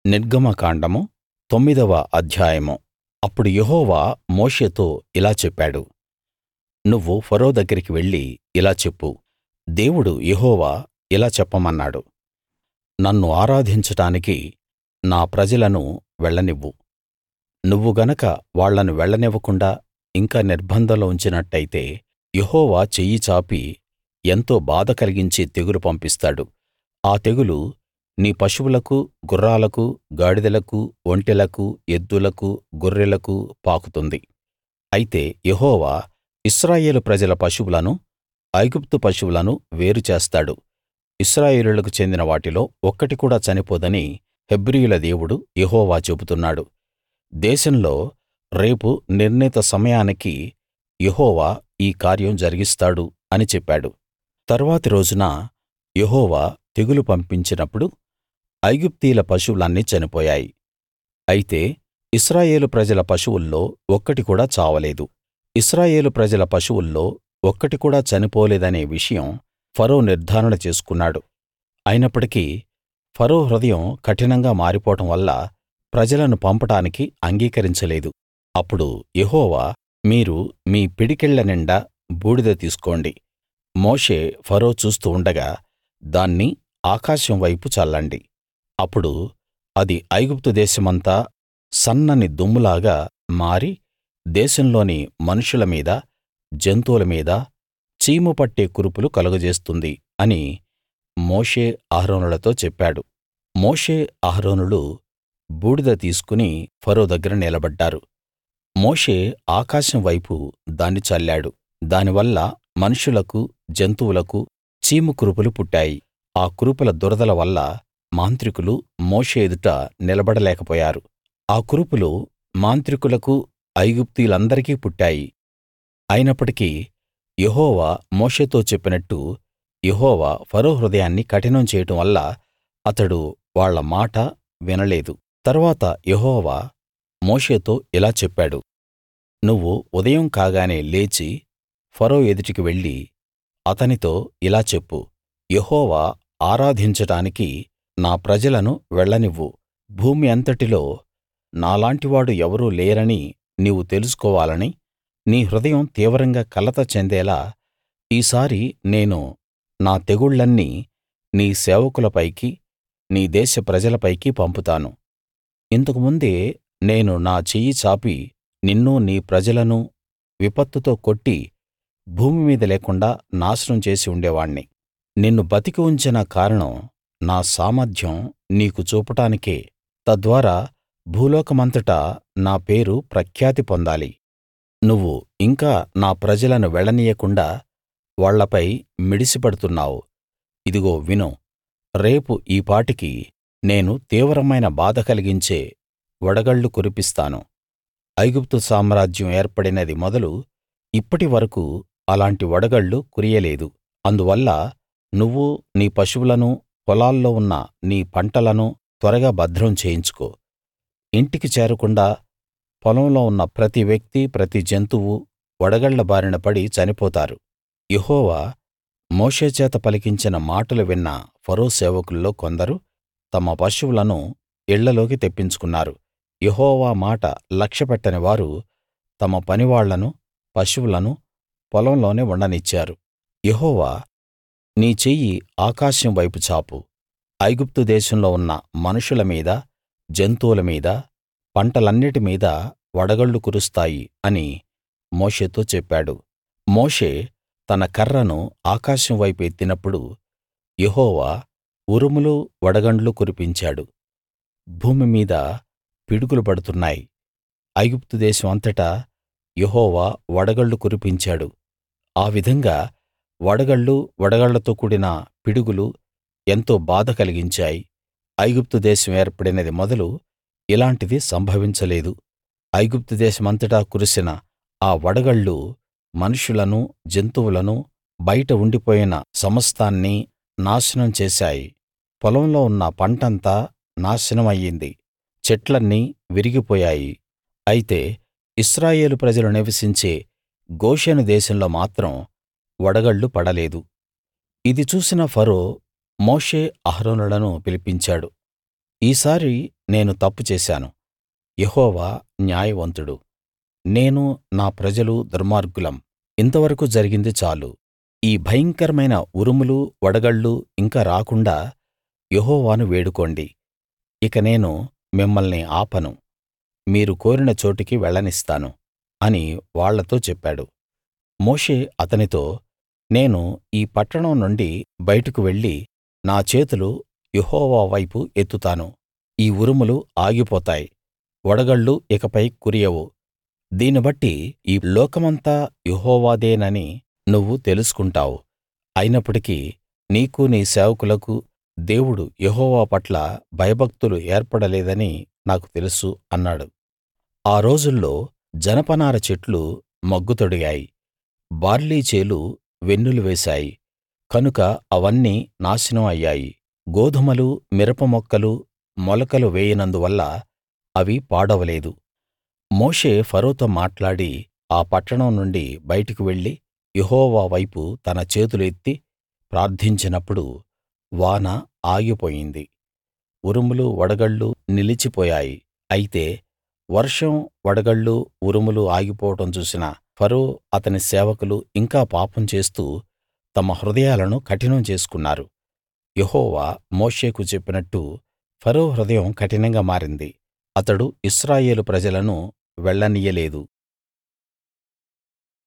నిర్గమకాండము తొమ్మిదవ అధ్యాయము అప్పుడు యెహోవా మోషేతో ఇలా చెప్పాడు నువ్వు ఫరో దగ్గరికి వెళ్లి ఇలా చెప్పు దేవుడు యెహోవా ఇలా చెప్పమన్నాడు నన్ను ఆరాధించడానికి నా ప్రజలను వెళ్ళనివ్వు నువ్వు గనక వాళ్ళను వెళ్ళనివ్వకుండా ఇంకా నిర్బంధంలో ఉంచినట్టయితే యెహోవా చెయ్యి చాపి ఎంతో బాధ కలిగించే తెగులు పంపిస్తాడు ఆ తెగులు నీ పశువులకు గుర్రాలకు గాడిదలకు ఒంటెలకు ఎద్దులకు గొర్రెలకు పాకుతుంది అయితే యెహోవా ఇశ్రాయేలు ప్రజల పశువులను ఐగుప్తు పశువులను వేరు చేస్తాడు ఇశ్రాయేలీయులకు చెందిన వాటిలో ఒక్కటి కూడా చనిపోదని హెబ్రీయుల దేవుడు యెహోవా చెబుతున్నాడు దేశంలో రేపు నిర్ణీత సమయానికి యెహోవా ఈ కార్యం జరిగిస్తాడు అని చెప్పాడు తరువాతి రోజున యెహోవా తెగులు పంపించినప్పుడు ఐగుప్తీయుల పశువులన్నీ చనిపోయాయి అయితే ఇశ్రాయేలు ప్రజల పశువుల్లో ఒక్కటి కూడా చావలేదు ఇశ్రాయేలు ప్రజల పశువుల్లో ఒక్కటి కూడా చనిపోలేదనే విషయం ఫరో నిర్ధారణ చేసుకున్నాడు అయినప్పటికీ ఫరో హృదయం కఠినంగా మారిపోవడం వల్ల ప్రజలను పంపడానికి అంగీకరించలేదు అప్పుడు యెహోవా మీరు మీ పిడికిళ్ల నిండా బూడిద తీసుకోండి మోషే ఫరో చూస్తూ ఉండగా దాన్ని ఆకాశం వైపు చల్లండి అప్పుడు అది ఐగుప్తు దేశమంతా సన్నని దుమ్ములాగా మారి దేశంలోని మనుషుల మీద జంతువుల మీద చీము పట్టే కురుపులు కలుగజేస్తుంది అని మోషే అహరోనులతో చెప్పాడు మోషే అహరోనులు బూడిద తీసుకుని ఫరో దగ్గర నిలబడ్డారు మోషే ఆకాశం వైపు దాన్ని చల్లాడు దానివల్ల మనుషులకు జంతువులకు చీము కురుపులు పుట్టాయి ఆ కురుపుల దురదల వల్ల మాంత్రికులు మోషే ఎదుట నిలబడలేకపోయారు ఆ కురుపులు మాంత్రికులకు ఐగుప్తీయులందరికీ పుట్టాయి అయినప్పటికీ యెహోవా మోషేతో చెప్పినట్టు యెహోవా ఫరో హృదయాన్ని కఠినం చేయడం వల్ల అతడు వాళ్ళ మాట వినలేదు తరువాత యెహోవా మోషేతో ఇలా చెప్పాడు నువ్వు ఉదయం కాగానే లేచి ఫరో ఎదుటికి వెళ్లి అతనితో ఇలా చెప్పు యెహోవా ఆరాధించడానికి నా ప్రజలను వెళ్ళనివ్వు భూమి అంతటిలో నాలాంటివాడు ఎవరూ లేరని నీవు తెలుసుకోవాలని నీ హృదయం తీవ్రంగా కలత చెందేలా ఈసారి నేను నా తెగుళ్లన్నీ నీ సేవకుల పైకి నీ దేశ ప్రజల పైకి పంపుతాను ఇంతకు ముందే నేను నా చెయ్యి చాపి నిన్నూ నీ ప్రజలనూ విపత్తుతో కొట్టి భూమి మీద లేకుండా నాశనం చేసి ఉండేవాణ్ణి నిన్ను బతికి ఉంచిన కారణం నా సామర్థ్యం నీకు చూపడానికే తద్వారా భూలోకమంతటా నా పేరు ప్రఖ్యాతి పొందాలి నువ్వు ఇంకా నా ప్రజలను వెళ్ళనీయకుండా వాళ్ళపై మిడిసిపడుతున్నావు ఇదిగో విను రేపు ఈ పాటికి నేను తీవ్రమైన బాధ కలిగించే వడగళ్ళు కురిపిస్తాను ఐగుప్తు సామ్రాజ్యం ఏర్పడినది మొదలు ఇప్పటి వరకూ అలాంటి వడగళ్ళు కురియలేదు అందువల్ల నువ్వు నీ పశువులను పొలాల్లో ఉన్న నీ పంటలను త్వరగా భద్రం చేయించుకో ఇంటికి చేరకుండా పొలంలో ఉన్న ప్రతి వ్యక్తీ ప్రతి జంతువూ వడగళ్ళ బారిన పడి చనిపోతారు యెహోవా మోషే చేత పలికించిన మాటలు విన్న ఫరో సేవకుల్లో కొందరు తమ పశువులను ఇళ్ళలోకి తెప్పించుకున్నారు యెహోవా మాట లక్ష్యపెట్టని వారు తమ పనివాళ్ళను పశువులను పొలంలోనే ఉండనిచ్చారు యెహోవా నీ చెయ్యి ఆకాశం వైపు చాపు ఐగుప్తు దేశంలో ఉన్న మనుషుల మీద జంతువుల మీద పంటలన్నిటి మీద వడగళ్ళు కురుస్తాయి అని మోషేతో చెప్పాడు మోషే తన కర్రను ఆకాశం వైపు ఎత్తినప్పుడు యెహోవా ఉరుములు వడగండ్లు కురిపించాడు భూమి మీద పిడుగులు పడుతున్నాయి ఐగుప్తు దేశం అంతటా యెహోవా వడగళ్ళు కురిపించాడు ఆ విధంగా వడగళ్ళు వడగళ్లతో కూడిన పిడుగులు ఎంతో బాధ కలిగించాయి ఐగుప్తు దేశం ఏర్పడినది మొదలు ఇలాంటిది సంభవించలేదు ఐగుప్తు దేశమంతటా కురిసిన ఆ వడగళ్ళు మనుషులను జంతువులను బయట ఉండిపోయిన సమస్తాన్నీ నాశనం చేశాయి పొలంలో ఉన్న పంటంతా నాశనం అయ్యింది చెట్లన్నీ విరిగిపోయాయి అయితే ఇశ్రాయేలు ప్రజలు నివసించే గోషెను దేశంలో మాత్రం వడగళ్ళు పడలేదు ఇది చూసిన ఫరో మోషే అహరోనులను పిలిపించాడు ఈసారి నేను తప్పు చేశాను యెహోవా న్యాయవంతుడు నేను నా ప్రజలు దుర్మార్గులం ఇంతవరకూ జరిగింది చాలు ఈ భయంకరమైన ఉరుములు వడగళ్ళు ఇంకా రాకుండా యెహోవాను వేడుకోండి ఇక నేను మిమ్మల్ని ఆపను మీరు కోరిన చోటికి వెళ్ళనిస్తాను అని వాళ్ళతో చెప్పాడు మోషే అతనితో నేను ఈ పట్టణం నుండి బయటకు వెళ్ళి నా చేతులు యెహోవా వైపు ఎత్తుతాను ఈ ఉరుములు ఆగిపోతాయి వడగళ్ళు ఇకపై కురియవు దీన్ని బట్టి ఈ లోకమంతా యెహోవాదేనని నువ్వు తెలుసుకుంటావు అయినప్పటికీ నీకు నీ సేవకులకు దేవుడు యెహోవా పట్ల భయభక్తులు ఏర్పడలేదని నాకు తెలుసు అన్నాడు ఆ రోజుల్లో జనపనార చెట్లు మొగ్గుతొడిగాయి బార్లీ చేలు వెన్నులు వేశాయి కనుక అవన్నీ నాశనం అయ్యాయి గోధుమలు మిరప మొక్కలు మొలకలు వేయనందువల్ల అవి పాడవలేదు మోషే ఫరోతో మాట్లాడి ఆ పట్టణం నుండి బయటకు వెళ్లి యెహోవా వైపు తన చేతులు ఎత్తి ప్రార్థించినప్పుడు వాన ఆగిపోయింది ఉరుములు వడగళ్ళు నిలిచిపోయాయి అయితే వర్షం వడగళ్ళు ఉరుములు ఆగిపోవడం చూసిన ఫరో అతని సేవకులు ఇంకా పాపం చేస్తూ తమ హృదయాలను కఠినం చేసుకున్నారు యెహోవా మోషేకు చెప్పినట్టు ఫరో హృదయం కఠినంగా మారింది అతడు ఇశ్రాయేలు ప్రజలను వెళ్ళనియ్యలేదు